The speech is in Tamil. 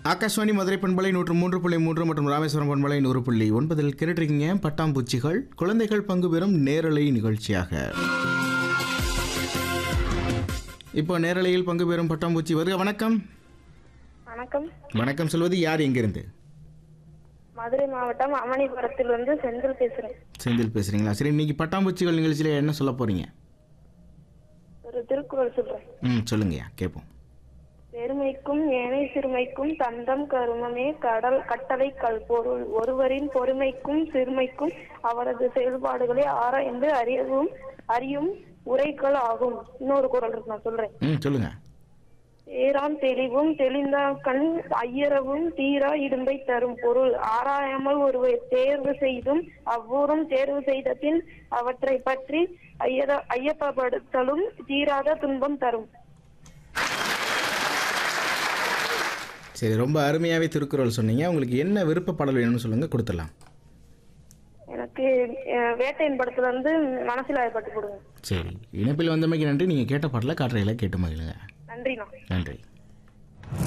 ஆகாஷ்வாணி மதுரை பண்பலை நூற்று மூன்று புள்ளி மூன்று மற்றும் ராமேஸ்வரம் பண்பலை நூறு புள்ளி ஒன்பதில் கேட்டுருக்கீங்க பட்டாம்பூச்சிகள் குழந்தைகள் பங்கு பெறும் நேரலை நிகழ்ச்சியாக இப்போ நேரலையில் பங்கு பெறும் பட்டாம்பூச்சி வருக வணக்கம் வணக்கம் வணக்கம் சொல்வது யார் எங்கிருந்து மதுரை மாவட்டம் அமணிபுரத்திலிருந்து செந்தில் பேசுறேன் செந்தில் பேசுறீங்களா சரி இன்னைக்கு பட்டாம்பூச்சிகள் நிகழ்ச்சியில் என்ன சொல்ல போறீங்க ஒரு திருக்குறள் சொல்றேன் ம் சொல்லுங்கய்யா கேட்போம் பெருமைக்கும் ஏனை சிறுமைக்கும் தந்தம் கருமமே கடல் கட்டளை கல் பொருள் ஒருவரின் பொறுமைக்கும் சிறுமைக்கும் அவரது செயல்பாடுகளை ஆராய்ந்து அறியவும் அறியும் உரைகள் ஆகும் இன்னொரு குறள் இருக்கு நான் சொல்றேன் ம் சொல்லுங்க ஏரான் தெளிவும் தெளிந்தாக்கண் ஐயரவும் தீரா இடும்பை தரும் பொருள் ஆராயாமல் ஒருவர் தேர்வு செய்தும் அவ்வூரும் தேர்வு செய்த பின் அவற்றை பற்றி ஐயத ஐயப்படுத்தலும் தீராத துன்பம் தரும் சரி ரொம்ப அருமையாகவே திருக்குறள் சொன்னீங்க உங்களுக்கு என்ன விருப்ப பாடல் வேணும்னு சொல்லுங்க கொடுத்துடலாம் எனக்கு அஹ், வேட்டையின் படத்துல இருந்து மனசில் ஆயப்பட்டு கொடுங்க சரி இணைப்பில் வந்தமைக்கு நன்றி நீங்கள் கேட்ட பாடலை காற்றையில் கேட்டு மகிழுங்க நன்றிண்ணா நன்றி